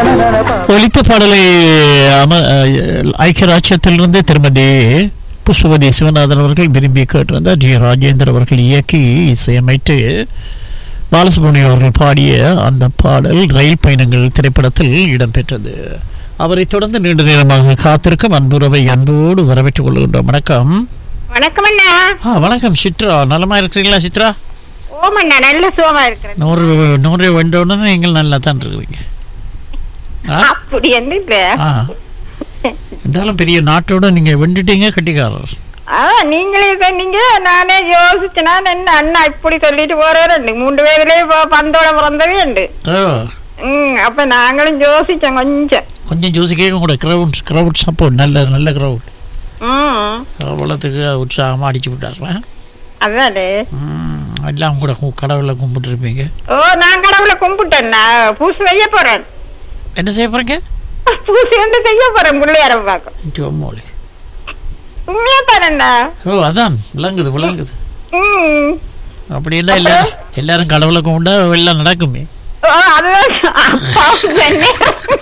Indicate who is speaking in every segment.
Speaker 1: ஒலித்த பாடலை அம ஐக்கிய ராஜ்யத்திலிருந்து திருமதி புஷ்பவதி சிவநாதன் அவர்கள் விரும்பி கேட்டிருந்தார் ஜி ராஜேந்தர் அவர்கள் இயக்கி இசையமைத்து பாலசுப்ரமணியம் அவர்கள் பாடிய அந்த பாடல் ரயில் பயணங்கள் திரைப்படத்தில் இடம்பெற்றது அவரை தொடர்ந்து நீண்ட நேரமாக காத்திருக்கும் அன்புறவை அன்போடு வரவேற்றுக் கொள்கின்றோம் வணக்கம்
Speaker 2: வணக்கம் அண்ணா
Speaker 1: ஆ வணக்கம் சித்ரா நலமா இருக்கிறீங்களா சித்ரா
Speaker 2: ஓம் அண்ணா நல்ல சுகமா இருக்கிறேன்
Speaker 1: நூறு நூறு வென்றோன்னு நீங்கள் நல்லா தான் இருக்கிறீங்க ஆ
Speaker 2: அப்படி என்ன இல்ல
Speaker 1: ஆ என்றாலும் பெரிய நாட்டோட நீங்க வெண்டுட்டீங்க கட்டிக்காரர்
Speaker 2: அதான் நீங்களே சொன்னீங்க நானே யோசிச்சேனா என்ன அண்ணா இப்படி சொல்லிட்டு போறாரு மூன்று வயதுலயே ப- பந்தோட பிறந்தவே உண்டு
Speaker 1: ஓ
Speaker 2: ம் அப்ப நாங்களும் யோசிச்சோம் கொஞ்சம்
Speaker 1: கொஞ்சம் ஜூசி கேட்க கூட க்ரௌட் க்ரௌட் சப்போர்ட் நல்ல நல்ல க்ரௌட்
Speaker 2: ம்
Speaker 1: அவ்வளோத்துக்கு உற்சாகமாக அடிச்சு விட்டார்களா
Speaker 2: அதானே
Speaker 1: ம், எல்லாம் கூட கு- கடவுளை கும்பிட்டுருப்பீங்க
Speaker 2: ஓ நான் கடவுளை கும்பிட்டேன்னா பூசு செய்ய போறேன்
Speaker 1: என்ன செய்ய போறீங்க
Speaker 2: பூசு வந்து செய்ய போறேன் பிள்ளையார பார்க்க
Speaker 1: மோளி
Speaker 2: உண்மையா தானேண்ணா
Speaker 1: ஓ அதான் விளங்குது விளங்குது
Speaker 2: ம்
Speaker 1: அப்படி எல்லாம் எல்லாரும் எல்லாரும் கடவுளை கும்பிட்டா எல்லாம் நடக்குமே
Speaker 2: ஓ, அதுதான் அப்பாவும் சொன்னேன்.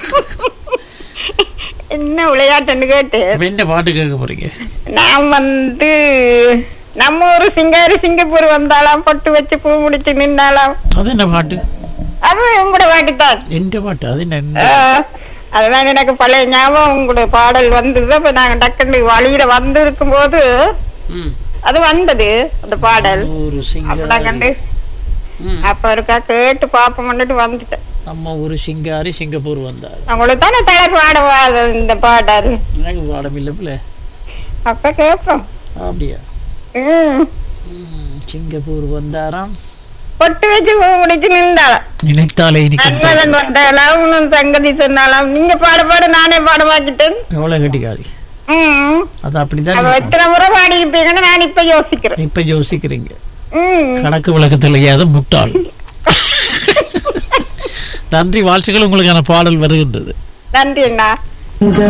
Speaker 2: என்ன விளையாட்டுன்னு கேட்டு
Speaker 1: அப்ப என்ன பாட்டு கேட்க போறீங்க
Speaker 2: நான் வந்து நம்ம ஒரு சிங்காரி சிங்கப்பூர் வந்தாலாம் பொட்டு வச்சு பூ முடிச்சு நின்னாலாம்
Speaker 1: அது என்ன பாட்டு
Speaker 2: அது உங்களோட பாட்டு தான்
Speaker 1: எந்த பாட்டு அது என்ன என்ன?
Speaker 2: அதுதான் எனக்கு பழைய ஞாபகம் உங்களோட பாடல் வந்தது அப்ப நாங்க டக்குன்னு வழியில வந்து இருக்கும் போது
Speaker 1: ம்.
Speaker 2: அது வந்தது அந்த பாடல்
Speaker 1: ஒரு
Speaker 2: அப்பதான் கண்டு
Speaker 1: சிங்காரி ம்.
Speaker 2: அப்ப இருக்கா கேட்டு பாப்போம்னுட்டு வந்துட்டேன்
Speaker 1: நம்ம ஒரு சிங்காரி சிங்கப்பூர் வந்தார்
Speaker 2: உங்களுக்கு தானே தலை பாடவா இந்த பாடல்
Speaker 1: எனக்கு பாடம் இல்லை பிள்ளை
Speaker 2: அப்ப கேட்போம்
Speaker 1: அப்படியா
Speaker 2: ம்
Speaker 1: ம், சிங்கப்பூர் வந்தாராம்
Speaker 2: பொட்டு வச்சு பூ முடிச்சு நின்றாளாம்
Speaker 1: நினைத்தாலே இனிக்கின்ற
Speaker 2: நன்மதன் வந்தாலாம் உன் சங்கதி சொன்னாலாம் நீங்க பாட பாட நானே பாட வாக்கிட்டேன்
Speaker 1: எவ்வளவு கட்டிக்காரி
Speaker 2: ம்
Speaker 1: அது அப்படிதான்
Speaker 2: அவ
Speaker 1: இருக்கும்.
Speaker 2: எத்தனை முறை பாடி இருப்பீங்கன்னு நான் இப்ப யோசிக்கிறேன்
Speaker 1: இப்ப யோசிக்கிறீங்க
Speaker 2: ம்
Speaker 1: கணக்கு விளக்கத்தில் தெரியாத முட்டாள் நன்றி வாழ்த்துக்கள் உங்களுக்கான பாடல் வருகின்றது
Speaker 2: நன்றி அண்ணா